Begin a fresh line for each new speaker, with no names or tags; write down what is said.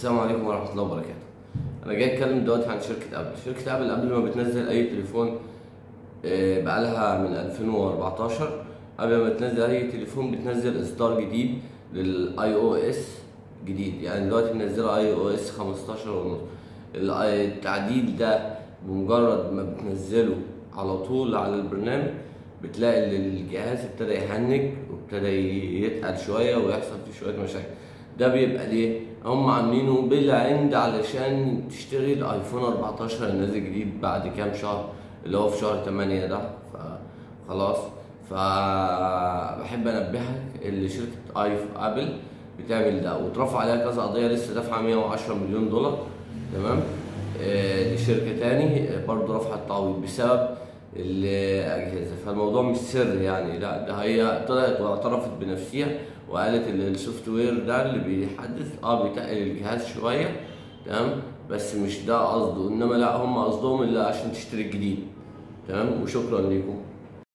السلام عليكم ورحمة الله وبركاته. أنا جاي أتكلم دلوقتي عن شركة أبل، شركة أبل قبل ما بتنزل أي تليفون آه، بقالها من 2014 قبل ما تنزل أي تليفون بتنزل إصدار جديد للأي أو إس جديد، يعني دلوقتي منزلة أي أو إس 15 ونص. التعديل ده بمجرد ما بتنزله على طول على البرنامج بتلاقي ان الجهاز ابتدى يهنج وابتدى يتقل شويه ويحصل فيه شويه مشاكل ده بيبقى ليه هم عاملينه بالعند علشان تشتري الايفون 14 النازل جديد بعد كام شهر اللي هو في شهر 8 ده فخلاص فبحب انبهك اللي شركه ايف ابل بتعمل ده واترفع عليها كذا قضيه لسه دافعه 110 مليون دولار تمام آه، لشركه تاني آه، برضه رفعت تعويض بسبب الاجهزه فالموضوع مش سر يعني لا ده هي طلعت واعترفت بنفسها وقالت ان السوفت وير ده اللي بيحدث اه بيتقل الجهاز شويه تمام بس مش ده قصده انما لا هم قصدهم اللي عشان تشتري الجديد تمام وشكرا ليكم